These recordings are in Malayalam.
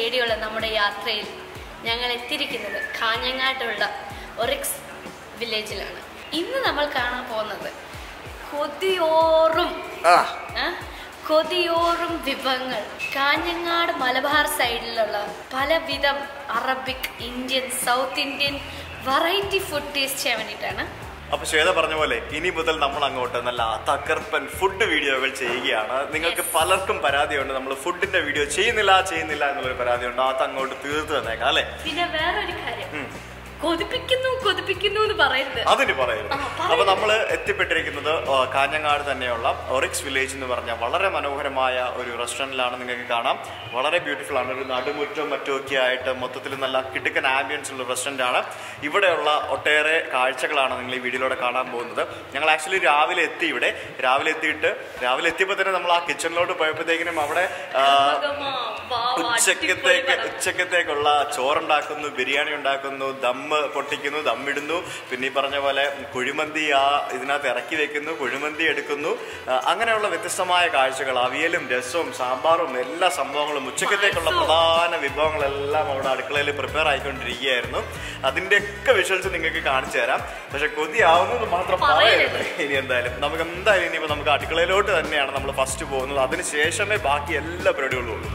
തേടിയുള്ള നമ്മുടെ യാത്രയിൽ ഞങ്ങൾ എത്തിയിരിക്കുന്നത് കാഞ്ഞങ്ങാട്ടുള്ള ഒറിക്സ് വില്ലേജിലാണ് ഇന്ന് നമ്മൾ കാണാൻ പോകുന്നത് കൊതിയോറും ആ ആ, കൊതിയോറും വിഭവങ്ങൾ കാഞ്ഞങ്ങാട് മലബാർ സൈഡിലുള്ള പലവിധം Arabic Indian south Indian variety food taste ചെയ്യാൻ വേണ്ടിയിട്ടാണ് അപ്പൊ ശ്വേത പറഞ്ഞ പോലെ ഇനി മുതൽ നമ്മൾ അങ്ങോട്ട് നല്ല തകർപ്പൻ ഫുഡ് വീഡിയോകൾ ചെയ്യുകയാണ് നിങ്ങൾക്ക് പലർക്കും പരാതിയുണ്ട് നമ്മൾ ഫുഡിന്റെ വീഡിയോ ചെയ്യുന്നില്ല ചെയ്യുന്നില്ല എന്നുള്ളൊരു പരാതിയുണ്ട് അത് അങ്ങോട്ട് തീർത്ത് തന്നേക്കാം അല്ലെ പിന്നെ വേറൊരു കാര്യം കൊതിപ്പിക്കുന്നു കൊതിപ്പിക്കുന്നു എന്ന് പറയരുത് അതിന് പറയുന്നത് ആ, പറയരുത്. അപ്പൊ നമ്മൾ എത്തിപ്പെട്ടിരിക്കുന്നത് ആ, കാഞ്ഞങ്ങാട് തന്നെയുള്ള ഒറിക്സ് വില്ലേജ് എന്ന് പറഞ്ഞ വളരെ മനോഹരമായ ഒരു റെസ്റ്റോറൻറ്റിലാണ് നിങ്ങൾക്ക് കാണാം വളരെ ബ്യൂട്ടിഫുൾ ആണ് ഒരു നടുമുറ്റവും മറ്റുമൊക്കെ ആയിട്ട് മൊത്തത്തിൽ നല്ല കിടുക്കൻ ആംബിയൻസ് ഉള്ള റെസ്റ്റോറൻ്റ് ആണ് ഇവിടെയുള്ള ഒട്ടേറെ കാഴ്ചകളാണ് നിങ്ങൾ ഈ വീഡിയോയിലൂടെ കാണാൻ പോകുന്നത് ഞങ്ങൾ ആക്ച്വലി രാവിലെ എത്തി ഇവിടെ രാവിലെ എത്തിയിട്ട് രാവിലെ എത്തിയപ്പോൾ തന്നെ നമ്മൾ ആ കിച്ചണിലോട്ട് പോയപ്പോഴത്തേക്കിനും അവിടെ ആ, ഭഗവാ, വാ, വാ, ഉച്ചക്കത്തേക്ക് അടിപൊളി പടം. ഉച്ചക്കത്തേക്കുള്ള ചോറുണ്ടാക്കുന്നു ബിരിയാണി ഉണ്ടാക്കുന്നു ദമ്മ് പൊട്ടിക്കുന്നു ദമ്മിടുന്നു പിന്നെ ഈ പറഞ്ഞ പോലെ കുഴിമന്തി ആ ഇതിനകത്ത് ഇറക്കി വെക്കുന്നു കുഴിമന്തി എടുക്കുന്നു ആ, അങ്ങനെയുള്ള വ്യത്യസ്തമായ കാഴ്ചകൾ അവിയലും രസവും സാമ്പാറും എല്ലാ സംഭവങ്ങളും ഉച്ചക്കത്തേക്കുള്ള പായസവും. പ്രധാന വിഭവങ്ങളെല്ലാം അവിടെ അടുക്കളയിൽ പ്രിപ്പയർ ആയിക്കൊണ്ടിരിക്കുകയായിരുന്നു അതിൻ്റെയൊക്കെ വിഷ്വൽസ് നിങ്ങൾക്ക് കാണിച്ചു തരാം പക്ഷെ കൊതിയാവുന്നത് മാത്രം പറയരുത്. പറയരുത് ഇനി എന്തായാലും നമുക്ക് എന്തായാലും ഇനിയിപ്പോൾ നമുക്ക് അടുക്കളയിലോട്ട് തന്നെയാണ് നമ്മൾ ഫസ്റ്റ് പോകുന്നത് അതിന് ശേഷമേ ബാക്കി എല്ലാ പരിപാടികളും ഉള്ളൂ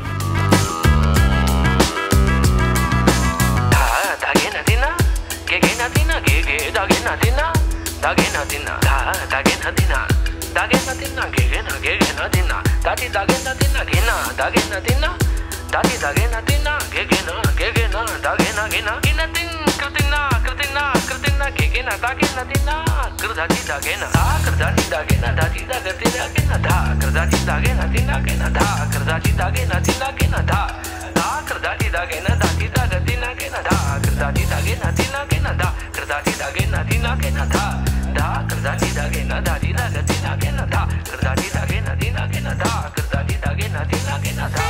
다 다게나 디나 게게나 디나 게게 다게나 디나 다게나 디나 다 다게나 디나 다게나 디나 게게나 게게나 디나 다디 다게나 디나 게나 다게나 디나 다디 다게나 디나 게게나 게게나 다게나 게나 기나 딘 크르디나 크르디나 크르디나 게게나 다게나 디나 크르다디 다게나 다 크르다디 다게나 다디 다게나 게나 다 크르다디 다게나 디나 게나 다 크르다디 다게나 디나 게나 다 da krdati da gena da ti da gati na gena da krdati da gena ti na gena da krdati da gena ti na gena da da krdati da gena da ti da gati na gena da krdati da gena ti na gena da krdati da gena ti na gena da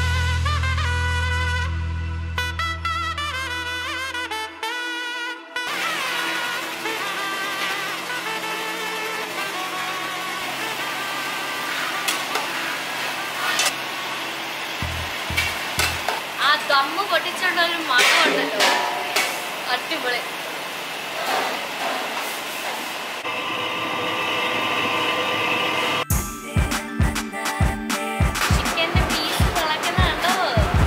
ആ ദമ്മ് പൊട്ടിച്ചുള്ള ഒരു മണമുണ്ടല്ലോ അടിപൊളി ചിക്കന്റെ പീസ് തിളക്കുന്നുണ്ടോ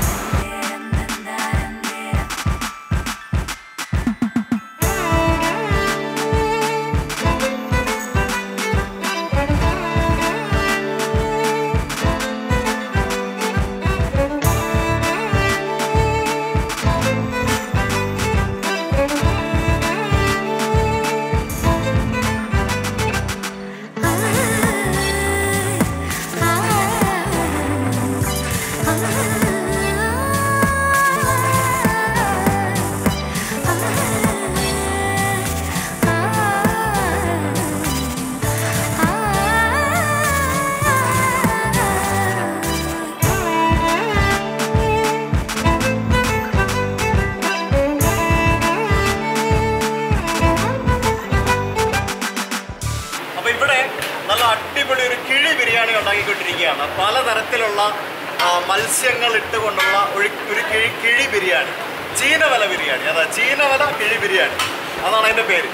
അപ്പൊ ഇവിടെ നല്ല അടിപൊളി ഒരു കിഴി ബിരിയാണി ഉണ്ടാക്കിക്കൊണ്ടിരിക്കുകയാണ് പലതരത്തിലുള്ള ആ, മത്സ്യങ്ങൾ ഇട്ടുകൊണ്ടുള്ള ഒരു ഒരു കിഴി കിഴി ബിരിയാണി ചീനവല ബിരിയാണി അതാ ചീനവല കിഴി ബിരിയാണി അതാണ് അതിന്റെ പേര്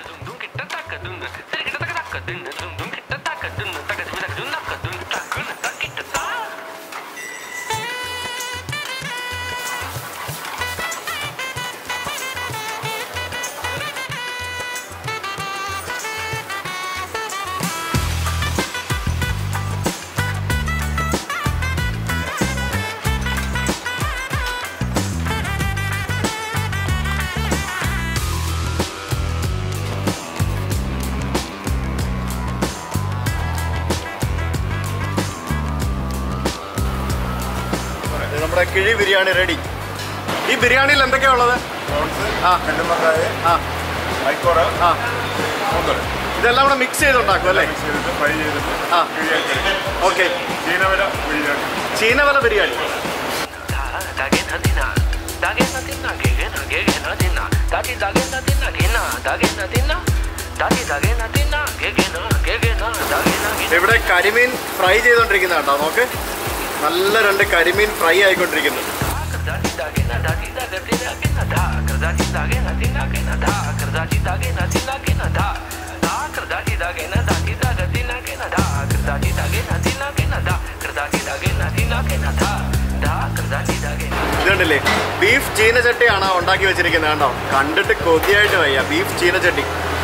ഇത് നമ്മുടെ കിഴി ബിരിയാണി റെഡി ഈ ബിരിയാണിയിൽ എന്തൊക്കെയാ ഉള്ളത് ആ കല്ലുമ്മക്കായ ആ മൈക്കോറ ആ മൂന്നര ഇതെല്ലാം കൂടെ മിക്സ് ചെയ്തുണ്ടാക്കും അല്ലേ മിക്സ് ചെയ്തിട്ട് ഫ്രൈ ചെയ്തിട്ട് ആ. കിഴിയാക്കി ഓക്കെ ചീനവര കിഴിയാക്കി ചീനവല ബിരിയാണി 다게나 디나 다게나 디나 게게나 게게나 디나 다디 다게나 디나 게나 다게나 디나 다디 다게나 디나 게게나 게게나 다게나 게나 ഇവിടെ കരിമീൻ ഫ്രൈ ചെയ്തോണ്ടിരിക്കുന്ന കേട്ടോ നോക്ക് നല്ല രണ്ട് കരിമീൻ ഫ്രൈ ആയിക്കൊണ്ടിരിക്കുന്നു 그다지 dagena dati dagatena kena da kardati dagena tina kena da kardati dagena tina kena da da kardati dagena dati dagatina kena da kardati dagena tina kena da kardati dagena tina kena da da kardati dagena ഇത് കണ്ടില്ലേ ബീഫ് ചീനച്ചട്ടിയാണ് ഉണ്ടാക്കി വെച്ചിരിക്കുന്നത് കണ്ടോ കണ്ടിട്ട് കൊതിയായിട്ട് വയ്യ ബീഫ് ചീനച്ചട്ടി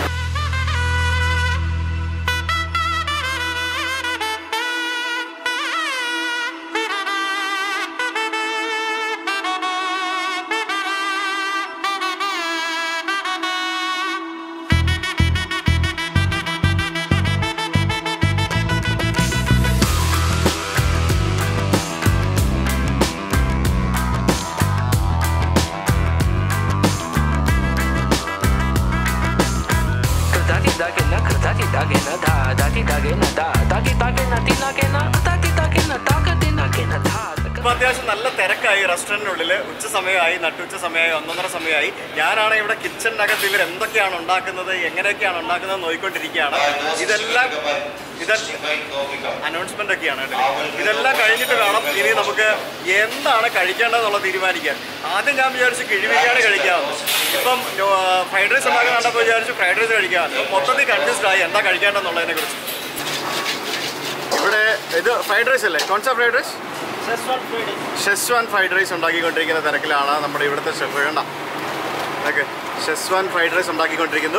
kardati dagena kardati dagena da dati dagena da dati dagena tina kena dati dagena dagatina kena da ഇപ്പൊ അത്യാവശ്യം നല്ല തിരക്കായി റെസ്റ്റോറൻറ്റിനുള്ളിൽ ഉച്ച സമയമായി നട്ടുച്ച സമയമായി ഒന്നൊന്നര സമയമായി ഞാനാണ് ഇവിടെ കിച്ചണിനകത്ത് ഇവർ എന്തൊക്കെയാണ് ഉണ്ടാക്കുന്നത് എങ്ങനെയൊക്കെയാണ് ഉണ്ടാക്കുന്നത് നോക്കിക്കൊണ്ടിരിക്കുകയാണ് ഇതെല്ലാം ഇതെല്ലാം അനൗൺസ്മെന്റ് ഒക്കെയാണ് കേട്ടോ ഇതെല്ലാം കഴിഞ്ഞിട്ട് വേണം ഇനി നമുക്ക് എന്താണ് കഴിക്കേണ്ടതെന്നുള്ളത് തീരുമാനിക്കാൻ ആദ്യം ഞാൻ വിചാരിച്ചു കിഴിബിരിയാണി കഴിക്കാമെന്ന് ഇപ്പം ഫ്രൈഡ് റൈസ് ഉണ്ടാക്കാൻ കണ്ടപ്പോൾ വിചാരിച്ചു ഫ്രൈഡ് റൈസ് കഴിക്കാമെന്ന് ഇപ്പം മൊത്തത്തിൽ കൺഫ്യൂസ്ഡ് ആയി എന്താ കഴിക്കേണ്ടതെന്നുള്ളതിനെ കുറിച്ച് ഇവിടെ ഇത് ഫ്രൈഡ് റൈസ് അല്ലേ concept fried rice Schezwan fried rice ഉണ്ടാക്കിക്കൊണ്ടിരിക്കുന്ന തിരക്കിലാണ് നമ്മുടെ ഇവിടുത്തെ ഷെഫ് വേണ്ട ഓക്കെ ഷെസ്വാൻ ഫ്രൈഡ് റൈസ് ഉണ്ടാക്കിക്കൊണ്ടിരിക്കുന്നു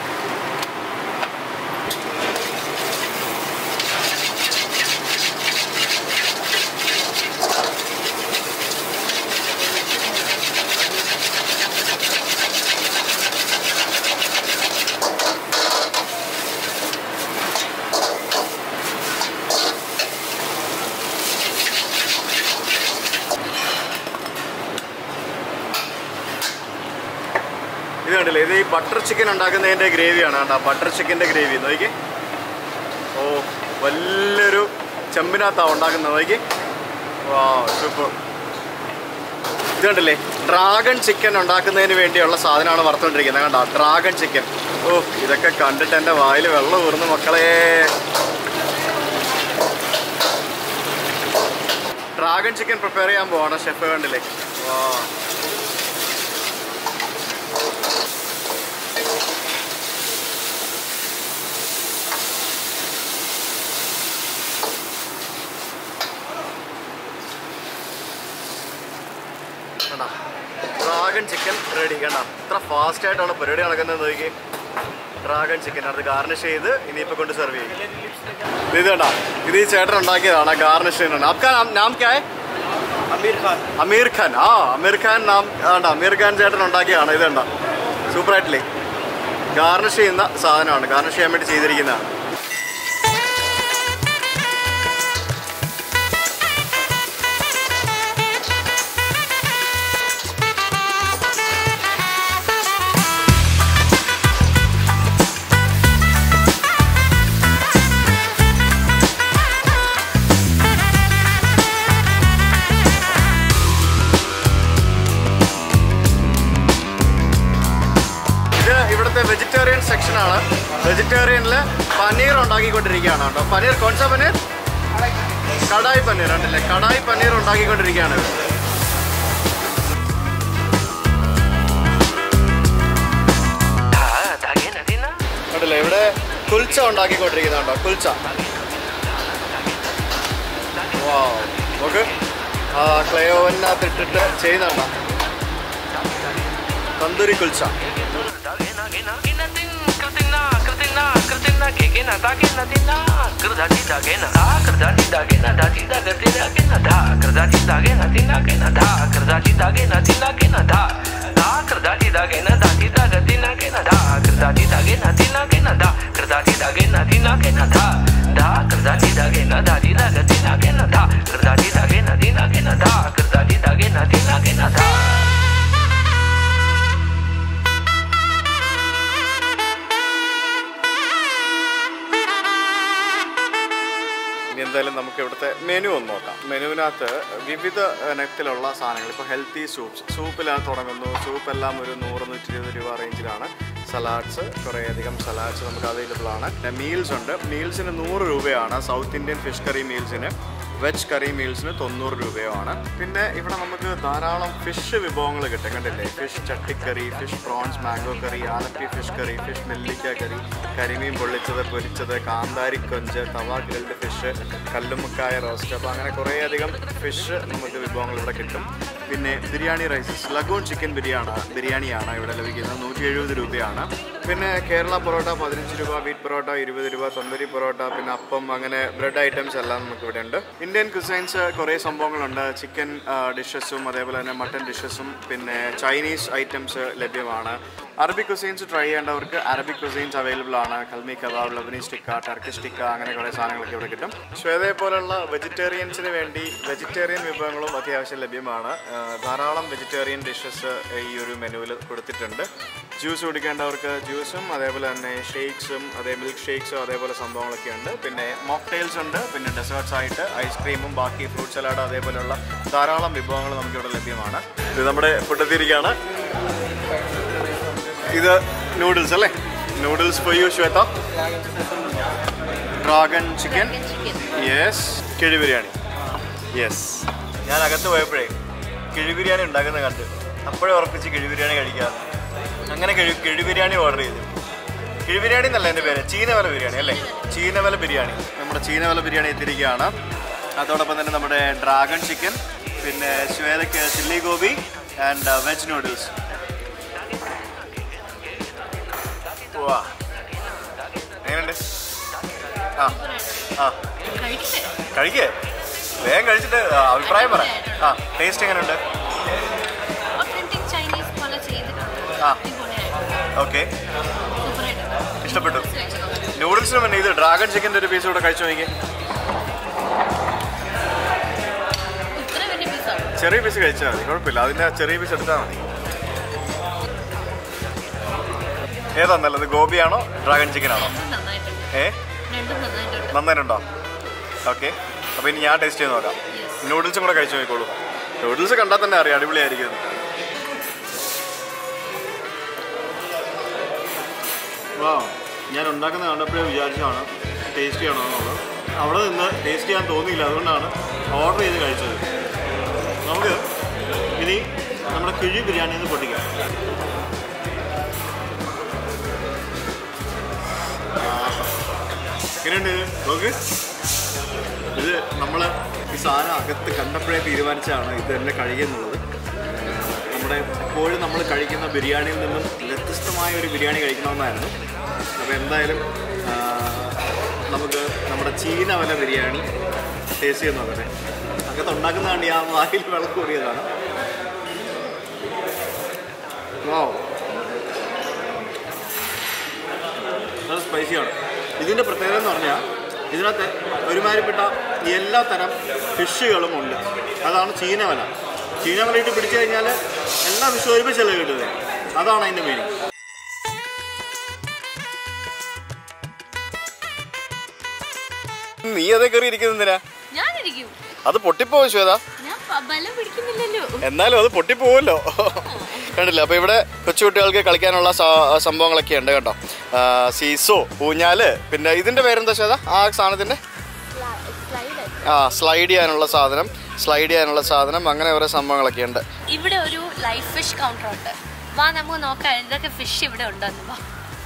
ഇത് കണ്ടില്ലേ ഇത് ഈ ബട്ടർ ചിക്കൻ ഉണ്ടാക്കുന്നതിൻ്റെ ഗ്രേവിയാണ് കണ്ട ബട്ടർ ചിക്കൻ്റെ ഗ്രേവി നോക്കി ഓ വലിയൊരു ചെമ്പിനകത്താണ് ഉണ്ടാക്കുന്നത് നോക്കി വാ സൂപ്പർ ഇത് കണ്ടില്ലേ ഡ്രാഗൺ ചിക്കൻ ഉണ്ടാക്കുന്നതിന് വേണ്ടിയുള്ള സാധനമാണ് വറുത്തുകൊണ്ടിരിക്കുന്നത് കണ്ടോ ഡ്രാഗൺ ചിക്കൻ ഓ ഇതൊക്കെ കണ്ടിട്ട് എൻ്റെ വായിൽ വെള്ളം ഊർന്നു മക്കളെ ഡ്രാഗൺ ചിക്കൻ പ്രിപ്പയർ ചെയ്യാൻ പോവാണ് ഷെഫ് കണ്ടില്ലേ വാ കണ്ട ഡ്രാഗൺ ചിക്കൻ റെഡി കണ്ട ഇത്ര ഫാസ്റ്റ് ആയിട്ടാണ് പരിപാടി നടക്കുന്നത് നോക്കി ഡ്രാഗൺ ചിക്കൻ അത് ഗാർണിഷ് ചെയ്ത് ഇനിയിപ്പോൾ കൊണ്ട് സെർവ് ചെയ്യും ഇത് കണ്ട ഇത് ഈ ചേട്ടൻ ഉണ്ടാക്കിയതാണ് ഗാർണിഷ് ചെയ്യുന്നത് आपका नाम नाम क्या है അമീർ ഖാൻ അമീർ ഖാൻ ആ അമീർ ഖാൻ നാം വേണ്ട അമീർ ഖാൻ ചേട്ടൻ ഉണ്ടാക്കിയതാണ് ഇത് കണ്ട സൂപ്പറായിട്ടില്ലേ ഗാർണിഷ് ചെയ്യുന്ന സാധനമാണ് ഗാർണിഷ് ചെയ്യാൻ വേണ്ടി ചെയ്തിരിക്കുന്നതാണ് ഇത് ഇവിടുത്തെ വെജിറ്റേറിയൻ സെക്ഷനാണ് വെജിറ്റേറിയനിൽ പനീർ ഉണ്ടാക്കിക്കൊണ്ടിരിക്കുകയാണ് കേട്ടോ പനീർ കോൺസ പനീർ കടായി പനീർ ഉണ്ടല്ലേ കടായി പനീർ ഉണ്ടാക്കിക്കൊണ്ടിരിക്കുകയാണ് ഇവർ. da dagena tina കണ്ടില്ലേ ഇവിടെ കുൽച്ച ഉണ്ടാക്കിക്കൊണ്ടിരിക്കുന്നുണ്ടോ കുൽച്ച വാ നോക്ക് ആ ക്ലേ ഓവനകത്ത് ഇട്ടിട്ട് ചെയ്യുന്നുണ്ടോ tandoori kulcha dagena gena gena tin kratina kratina kratina gegena dagena tina kardati dagena da kardati dagena dati dagatina gena da kardati dagena tina gena da kardati dagena tina gena da da kardati dagena dati dagatina gena da kardati dagena tina gena da kardati dagena tina gena da da kardati dagena dati dagatina gena da kardati dagena tina gena da kardati dagena tina gena da ഇനി എന്തായാലും നമുക്ക് ഇവിടുത്തെ മെനു ഒന്ന് നോക്കാം മെനുവിനകത്ത് വിവിധ ഇനത്തിലുള്ള സാധനങ്ങൾ ഇപ്പോൾ ഹെൽത്തി സൂപ്സ് സൂപ്പിലാണ് തുടങ്ങുന്നു സൂപ്പ് എല്ലാം ഒരു നൂറ് നൂറ്റി ഇരുപത് രൂപ റേഞ്ചിലാണ് സലാഡ്സ് കുറേയധികം സലാഡ്സ് നമുക്ക് അവൈലബിൾ ആണ് പിന്നെ മീൽസ് ഉണ്ട് മീൽസിന് നൂറ് രൂപയാണ് സൗത്ത് ഇന്ത്യൻ ഫിഷ് കറി മീൽസിന് വെജ് കറി മീൽസിന് തൊണ്ണൂറ് രൂപയുമാണ് പിന്നെ ഇവിടെ നമുക്ക് ധാരാളം ഫിഷ് വിഭവങ്ങൾ കിട്ടും കണ്ടില്ലേ ഫിഷ് ചട്ടിക്കറി fish prawns mango curry Alleppey fish curry fish നെല്ലിക്ക കറി കരിമീൻ പൊള്ളിച്ചത് പൊരിച്ചത് കാന്താരി കൊഞ്ച് തവ ഗ്രിൽഡ് ഫിഷ് കല്ലുമുക്കായ റോസ്റ്റ് അപ്പോൾ അങ്ങനെ കുറേയധികം ഫിഷ് നമുക്ക് വിഭവങ്ങൾ ഇവിടെ കിട്ടും പിന്നെ biryani rices lagoon chicken biryani ബിരിയാണിയാണ് ഇവിടെ ലഭിക്കുന്നത് നൂറ്റി എഴുപത് രൂപയാണ് പിന്നെ കേരള പൊറോട്ട പതിനഞ്ച് രൂപ വീറ്റ് പൊറോട്ട ഇരുപത് രൂപ തൊണ്ടരി പൊറോട്ട പിന്നെ അപ്പം അങ്ങനെ ബ്രെഡ് ഐറ്റംസ് എല്ലാം നമുക്ക് ഇവിടെ ഉണ്ട് ഇന്ത്യൻ കുസൈൻസ് കുറേ സംഭവങ്ങളുണ്ട് ചിക്കൻ ഡിഷസും അതേപോലെ തന്നെ മട്ടൻ ഡിഷസും പിന്നെ ചൈനീസ് ഐറ്റംസ് ലഭ്യമാണ് അറബിക് കുസൈൻസ് ട്രൈ ചെയ്യേണ്ടവർക്ക് അറബിക് കുസൈൻസ് അവൈലബിൾ ആണ് kalmi kebab Lebanese tikka Turkish tikka അങ്ങനെ കുറേ സാധനങ്ങളൊക്കെ ഇവിടെ കിട്ടും ശ്വേതയെ പോലുള്ള വെജിറ്റേറിയൻസിന് വേണ്ടി വെജിറ്റേറിയൻ വിഭവങ്ങളും അത്യാവശ്യം ലഭ്യമാണ് ആ, ധാരാളം വെജിറ്റേറിയൻ ഡിഷസ് ഈ ഒരു മെനുവിൽ കൊടുത്തിട്ടുണ്ട് ജ്യൂസ് കുടിക്കേണ്ടവർക്ക് ജ്യൂസും അതേപോലെ തന്നെ ഷേക്സും അതേ മിൽക്ക് ഷേക്സും അതേപോലെ സംഭവങ്ങളൊക്കെ ഉണ്ട് പിന്നെ മോക്ടെയിൽസ് ഉണ്ട് പിന്നെ ഡെസേർട്സ് ആയിട്ട് ഐസ്ക്രീമും ബാക്കി ഫ്രൂട്ട് സലാഡ് അതേപോലെയുള്ള ധാരാളം വിഭവങ്ങൾ നമുക്കിവിടെ ലഭ്യമാണ് ഇത് നമ്മുടെ ഫുഡ് എത്തിയിരിക്കുകയാണ് ഇത് നൂഡിൽസ് അല്ലേ noodles for you Shweta dragon chicken yes കിഴി ബിരിയാണി യെസ് ഞാൻ അകത്ത് പോയപ്പോഴേ കിഴി ബിരിയാണി ഉണ്ടാക്കുന്ന കണ്ട് അപ്പോഴേ ഉറപ്പിച്ച് കിഴി ബിരിയാണി കഴിക്കാം അങ്ങനെ കിഴി കിഴി ബിരിയാണി ഓർഡർ ചെയ്തു കിഴി ബിരിയാണി എന്നല്ല എൻ്റെ പേര് ചീനവല ബിരിയാണി അല്ലേ ചീനവല ബിരിയാണി നമ്മുടെ ചീനവല ബിരിയാണി എത്തിയിരിക്കുകയാണ് അതോടൊപ്പം തന്നെ നമ്മുടെ ഡ്രാഗൺ ചിക്കൻ പിന്നെ ശ്വേതയ്ക്ക് chilli gobi and veg noodles വാ എങ്ങനെയുണ്ട് ആ ആ കഴിക്കട്ടെ കഴിക്കേ വേഗം കഴിച്ചിട്ട് ആ, അഭിപ്രായം പറ ആ ടേസ്റ്റ് എങ്ങനെയുണ്ട് ഒത്തന്റിക് ചൈനീസ് പോലെ ചെയ്തിട്ടുണ്ട് ആ. അടിപൊളിയായിട്ട് ഓക്കെ സൂപ്പറായിട്ട് ഇഷ്ടപ്പെട്ടു നൂഡിൽസിന് പിന്നെ ഇത് ഡ്രാഗൺ ചിക്കൻ്റെ ഒരു പീസ് കൂടെ കഴിച്ചു നോക്കി ഇത്ര വലിയ പീസാണ് ചെറിയ പീസ് കഴിച്ചാൽ മതി കുഴപ്പമില്ല അതിൻ്റെ ചെറിയ പീസ് എടുത്താൽ മതി ഏതാ നല്ലത് ഗോപിയാണോ ഡ്രാഗൺ ചിക്കൻ ആണോ നന്നായിട്ടുണ്ട് ഏ രണ്ടും നന്നായിട്ടുണ്ട് നന്നായിട്ടുണ്ടോ ഓക്കെ അപ്പോൾ ഇനി ഞാൻ ടേസ്റ്റ് ചെയ്ത് നോക്കാം Yes. നൂഡിൽസും കൂടെ കഴിച്ചു നോക്കിക്കോളൂ നൂഡിൽസ് കണ്ടാൽ തന്നെ അറിയാം അടിപൊളിയായിരിക്കും എന്ന്. വാ ഞാൻ ഉണ്ടാക്കുന്ന കണ്ടപ്പോഴേ വിചാരിച്ചതാണ് ടേസ്റ്റ് ചെയ്യണോ എന്നുള്ളത് അവിടെ നിന്ന് ടേസ്റ്റ് ചെയ്യാൻ തോന്നിയില്ല അതുകൊണ്ടാണ് ഓർഡർ ചെയ്ത് കഴിച്ചത് നമുക്ക് ഇനി നമ്മുടെ കിഴി ബിരിയാണി ഒന്ന് പൊട്ടിക്കാം എങ്ങനെയുണ്ട് ഇത്? നോക്ക് ഇത് നമ്മൾ ഈ സാധനം അകത്ത് കണ്ടപ്പോഴേ തീരുമാനിച്ചതാണ് ഇത് തന്നെ കഴിയുന്നുള്ളത് നമ്മുടെ എപ്പോഴും നമ്മൾ കഴിക്കുന്ന ബിരിയാണിയിൽ നിന്നും വ്യത്യസ്തമായ ഒരു ബിരിയാണി കഴിക്കണമെന്നായിരുന്നു അപ്പോൾ എന്തായാലും ആ, നമുക്ക് നമ്മുടെ ചീന വല ബിരിയാണി ടേസ്റ്റ് ചെയ്ത് നോക്കട്ടെ അകത്ത് ഉണ്ടാക്കുന്ന വേണ്ടി ആ വായിൽ വിളക്ക് കൂടിയതാണ് വൗ നല്ല സ്പൈസിയാണ് ഇതിൻ്റെ പ്രത്യേകത എന്ന് പറഞ്ഞാൽ ഇതിനകത്ത് ഒരുമാതിരിപ്പെട്ട എല്ലാ തരം ഫിഷുകളും ഉണ്ട് അതാണ് ചീനവല ചീനവല ഇട്ട് പിടിച്ചു കഴിഞ്ഞാൽ എല്ലാ ഫിഷും ഒരുമിച്ചല്ലേ കിട്ടുന്നത് അതാണ് അതിൻ്റെ മീനിങ് നീ അതേ കയറി ഇരിക്കുന്നതിനാ ഞാനിരിക്കും അത് പൊട്ടിപ്പോവും ശ്വേത ഞാൻ പ- ബലം പിടിക്കുന്നില്ലല്ലോ എന്നാലും അത് പൊട്ടിപ്പോവല്ലോ കണ്ടില്ല അപ്പോൾ ഇവിടെ കൊച്ചുകുട്ടികൾക്ക് കളിക്കാനുള്ള സ- സംഭവങ്ങളൊക്കെ ഉണ്ട് കേട്ടോ ആ, സീസോ ഊഞ്ഞാല് പിന്നെ ഇതിന്റെ പേരെന്താ ശ്വേത ആ സാധനത്തിന്റെ ആ സ്ലൈഡ് ചെയ്യാനുള്ള സാധനം സ്ലൈഡ് ചെയ്യാനുള്ള സാധനം അങ്ങനെ ഓരോ സംഭവങ്ങളൊക്കെ ഉണ്ട് ഇവിടെ ഒരു ലൈഫ് ഫിഷ് കൗണ്ടർ ഉണ്ട് വാ നമുക്ക് നോക്കാം എന്തൊക്കെ ഫിഷ് ഇവിടെ ഉണ്ടെന്ന് വാ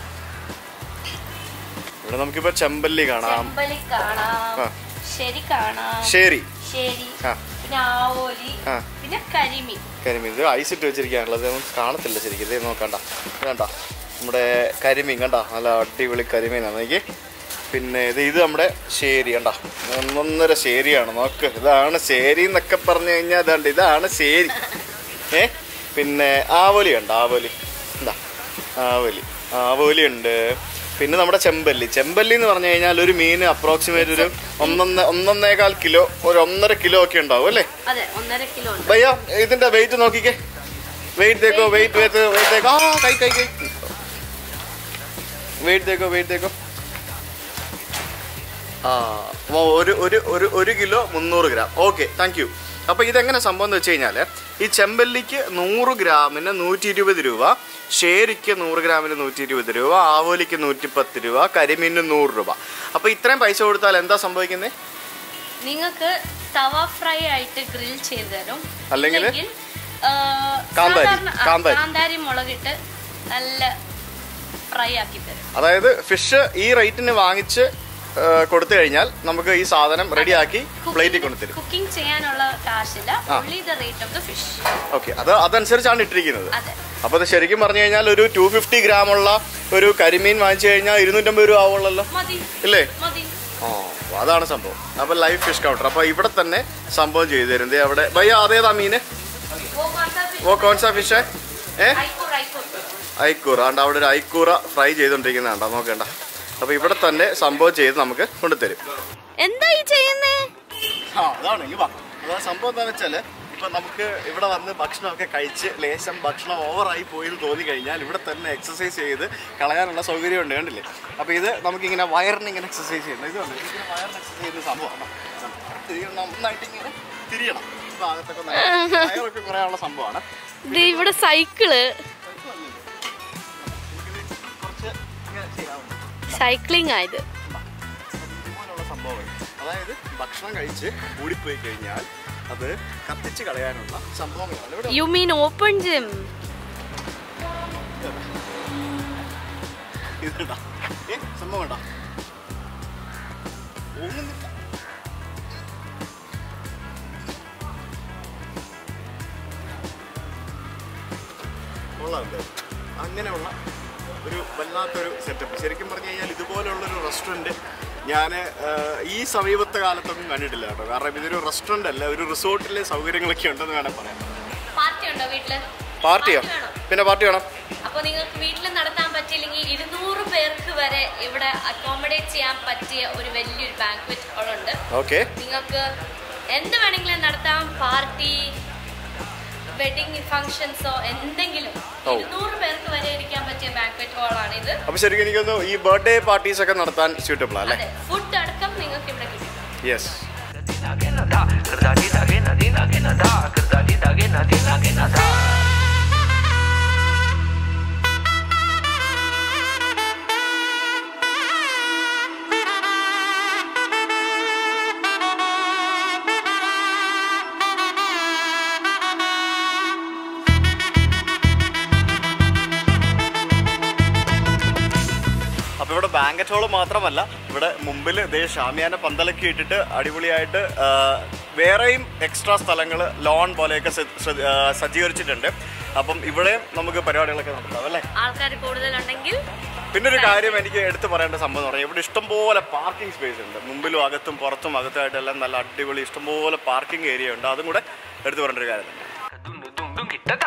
ഇവിടെ നമുക്കിപ്പോ ചെമ്പല്ലി കാണാം ചെമ്പലി കാണാം ആ. ശരി കാണാം ശരി ശരി ആ. പിന്നെ ആവോലി ആ. പിന്നെ കരിമീൻ കരിമീൻ ഇത് ഐസ് ഇട്ട് വെച്ചിരിക്കുകയാണല്ലോ ഇത് കാണത്തില്ല ശരിക്കും ഇത് നോക്കണ്ട ഇത് കണ്ട നമ്മുടെ കരിമീൻ കണ്ട നല്ല അടിപൊളി കരിമീനാണ് എനിക്ക് പിന്നെ ഇത് ഇത് നമ്മുടെ ശേരി കണ്ട ഒന്നൊന്നര ശേരിയാണ് നോക്ക് ഇതാണ് ശേരി എന്നൊക്കെ പറഞ്ഞു കഴിഞ്ഞാൽ ഇതാണ്ട് ഇതാണ് ശേരി ഏ പിന്നെ ആവോലി ഉണ്ട് ആവോലി എന്താ ആവോലി ആവോലി ഉണ്ട് പിന്നെ നമ്മുടെ ചെമ്പല്ലി ചെമ്പല്ലി എന്ന് പറഞ്ഞു കഴിഞ്ഞാൽ ഒരു മീൻ അപ്രോക്സിമേറ്റ് ഒരു ഒന്നൊന്ന ഒന്നൊന്നേകാൽ കിലോ ഒരു ഒന്നര കിലോ ഒക്കെ ഉണ്ടാവും അല്ലേ അതെ ഒന്നര കിലോ ഉണ്ട് भैया ഇതിന്റെ വെയിറ്റ് നോക്കിക്കേ വെയിറ്റ് देखो വെയിറ്റ് വെയിറ്റ് വെയിറ്റ് देखो ആ കൈ കൈ കൈ വെയിറ്റ് देखो വെയിറ്റ് देखो ആ ഓ, ഒരു ഒരു ഒരു ഒരു കിലോ മുന്നൂറ് ഗ്രാം ഓക്കെ താങ്ക് യു അപ്പോൾ ഇതെങ്ങനെ സംഭവം എന്ന് വെച്ച് കഴിഞ്ഞാൽ ഈ ചെമ്പല്ലിക്ക് നൂറ് ഗ്രാമിന് നൂറ്റി ഇരുപത് രൂപ ഷേരിക്ക് നൂറ് ഗ്രാമിന് നൂറ്റി ഇരുപത് രൂപ ആവോലിക്ക് നൂറ്റിപ്പത്ത് രൂപ കരിമീനിന് നൂറ് രൂപ അപ്പോൾ ഇത്രയും പൈസ കൊടുത്താൽ എന്താ സംഭവിക്കുന്നത് നിങ്ങൾക്ക് തവ ഫ്രൈ ആയിട്ട് ഗ്രിൽ ചെയ്ത് തരും അല്ലെങ്കിൽ? ആ, കാന്താരി, സാധാരണ, ആ, കാന്താരി. കാന്താരി മുളകിട്ട് നല്ല ഫ്രൈ ആക്കി തരും അതായത് ഫിഷ് ഈ റേറ്റിന് വാങ്ങിച്ച് ആ, കൊടുത്തു കഴിഞ്ഞാൽ നമുക്ക് ഈ സാധനം റെഡിയാക്കി പ്ലേറ്റിൽ കൊണ്ടുതരും കുക്കിംഗ് ചെയ്യാനുള്ള കാശില്ല ആ. Only the rate of the fish okay അത് അതനുസരിച്ചാണ് ഇട്ടിരിക്കുന്നത് അതെ അപ്പൊ അത് ശരിക്കും പറഞ്ഞു കഴിഞ്ഞാൽ ഒരു ടു ഫിഫ്റ്റി ഗ്രാം ഉള്ള ഒരു കരിമീൻ വാങ്ങിച്ചു കഴിഞ്ഞാൽ ഇരുന്നൂറ്റമ്പത് രൂപ ആവുള്ളല്ലോ മതി ഇല്ലേ മതി ആ അപ്പൊ അതാണ് സംഭവം അപ്പൊ ലൈവ് ഫിഷ് കൗണ്ടർ അപ്പൊ ഇവിടെ തന്നെ സംഭവം ചെയ്തു തരും ദേ അവിടെ ഭയ്യ അതേതാ മീന് वो कौन सा fish? ഓ കോൺസാ ഫിഷ് ഏ ഐക്കൂർ, ഐക്കൂർ. ഐക്കൂറ ആണ്ട് അവിടെ ഒരു ഐക്കൂറ ഫ്രൈ ചെയ്തോണ്ടിരിക്കുന്നുണ്ടോ നോക്കണ്ട അപ്പൊ ഇവിടെ തന്നെ സംഭവം ചെയ്ത് നമുക്ക് കൊണ്ടുതരും എന്താ ഈ ചെയ്യുന്നേ ആ അതാണ് ഇങ്ങ് വാ അതാ സംഭവം എന്താണെന്ന് വെച്ചാല് ഇപ്പൊ നമുക്ക് ഇവിടെ വന്ന് ഭക്ഷണമൊക്കെ കഴിച്ച് ലേശം ഭക്ഷണം ഓവറായി പോയി എന്ന് തോന്നി കഴിഞ്ഞാൽ ഇവിടെ തന്നെ എക്സസൈസ് ചെയ്ത് കളയാനുള്ള സൗകര്യം ഉണ്ട് കണ്ടില്ലേ അപ്പൊ ഇത് നമുക്ക് ഇങ്ങനെ വയറിന് ഇങ്ങനെ എക്സസൈസ് ചെയ്യുന്നത് ഇതുണ്ട് ഇതിങ്ങനെ വയറിന് എക്സസൈസ് ചെയ്യുന്ന സംഭവമാണ് ഇത് നന്നായിട്ട് ഇങ്ങനെ തിരിയണം ഈ ഭാഗത്തൊക്കെ നല്ല വയറൊക്കെ കുറയാനുള്ള സംഭവമാണ് ഇത് ഇവിടെ സൈക്കിള് നമുക്കിത് കുറച്ച് ഇങ്ങനെ ചെയ്യാവുന്നത് സൈക്ലിംഗ് ആയത് ഇതുപോലുള്ള സംഭവങ്ങൾ അതായത് ഭക്ഷണം കഴിച്ച് കൂടിപ്പോയി കഴിഞ്ഞാൽ അത് കത്തിച്ച് കളയാനുള്ള സംഭവങ്ങളാണ് ഇവിടെ യു മീൻ ഓപ്പൺ ജിം ഇതുണ്ടാ ഏ സംഭവം വേണ്ട ഒന്നുമില്ല കൊള്ളാം എന്തായാലും. അങ്ങനെയുള്ള ഒരു വല്ലാത്തൊരു സെറ്റപ്പ് ശരിക്കും പറഞ്ഞു കഴിഞ്ഞാൽ ഇതുപോലുള്ളൊരു റെസ്റ്റോറൻറ്റ് ഞാൻ ഈ സമീപത്തെ കാലത്തൊന്നും കണ്ടിട്ടില്ല കേട്ടോ കാരണം ഇതൊരു റെസ്റ്റോറൻ്റ് അല്ല ഒരു റിസോർട്ടിലെ സൗകര്യങ്ങളൊക്കെ ഉണ്ടെന്ന് വേണം പറയാം പാർട്ടി ഉണ്ടോ വീട്ടില് പാർട്ടിയോ വേണം. പിന്നെ പാർട്ടി വേണം അപ്പൊ നിങ്ങൾക്ക് വീട്ടിൽ നടത്താൻ പറ്റിയില്ലെങ്കിൽ ഇരുന്നൂറ് പേർക്ക് വരെ ഇവിടെ അക്കോമഡേറ്റ് ചെയ്യാൻ പറ്റിയ ഒരു വലിയൊരു ബാങ്ക്വറ്റ് ഹാൾ ഉണ്ട് ഓക്കെ നിങ്ങൾക്ക് എന്ത് വേണമെങ്കിലും നടത്താം പാർട്ടി വെഡിങ് ഫംഗ്ഷൻസോ എന്തെങ്കിലും ഓ. ഇരുന്നൂറ് പേർക്ക് വരെ ഇരിക്കാൻ പറ്റിയ ബാങ്ക്വറ്റ് ഹാൾ ആണ് ഇത് അപ്പോൾ ശരിക്കും എനിക്കൊന്ന് ഈ ബർത്ത്ഡേ പാർട്ടീസ് ഒക്കെ നടത്താൻ സ്യൂട്ടബിൾ അല്ലേ അതെ ഫുഡ് അടക്കം നിങ്ങൾക്ക് ഇവിടെ കിട്ടും യെസ് അപ്പോൾ ഇവിടെ ബാങ്കറ്റ് ഹോൾ മാത്രമല്ല ഇവിടെ മുമ്പിൽ ദേ ഷാമിയാന പന്തലൊക്കെ ഇട്ടിട്ട് അടിപൊളിയായിട്ട് ആ, വേറെയും എക്സ്ട്രാ സ്ഥലങ്ങൾ ലോൺ പോലെയൊക്കെ സ- സ- ആ, സജ്ജീകരിച്ചിട്ടുണ്ട് അപ്പം ഇവിടെയും നമുക്ക് പരിപാടികളൊക്കെ നടത്താം അല്ലേ ആൾക്കാർ കൂടുതലുണ്ടെങ്കിൽ പിന്നെ ഒരു കാര്യം എനിക്ക് എടുത്തു പറയേണ്ട സംഭവം എന്ന് പറഞ്ഞാൽ ഇവിടെ ഇഷ്ടംപോലെ പാർക്കിംഗ് സ്പേസ് ഉണ്ട് മുമ്പിലും അകത്തും പുറത്തും അകത്തായിട്ടെല്ലാം നല്ല അടിപൊളി ഇഷ്ടംപോലെ പാർക്കിംഗ് ഏരിയ ഉണ്ട് അതും കൂടെ എടുത്തു പറയേണ്ട ഒരു കാര്യം തന്നെ